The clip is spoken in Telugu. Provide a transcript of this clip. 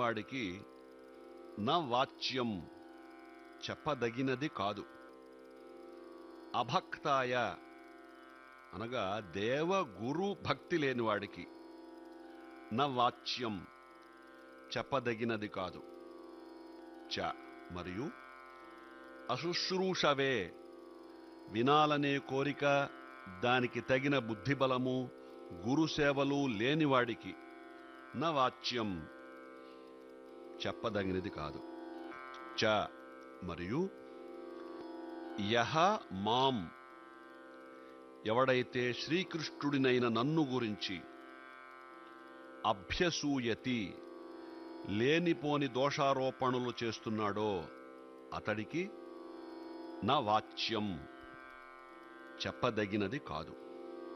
లేనివాడికి నా వాచ్యం చెప్పదగినది కాదు అభక్తాయ అనగా దేవ గురు భక్తి లేనివాడికి నా వాచ్యం చెప్పదగినది కాదు చ మరియు అశుశ్రూషవే వినాలనే కోరిక దానికి తగిన బుద్ధిబలము గురుసేవలు లేనివాడికి నా వాచ్యం చెప్పదగినది కాదు చ మరియు యహ మాం ఎవడైతే శ్రీకృష్ణుడినైన నన్ను గురించి అభ్యసూయతి లేనిపోని దోషారోపణలు చేస్తున్నాడో అతడికి నా వాచ్యం చెప్పదగినది కాదు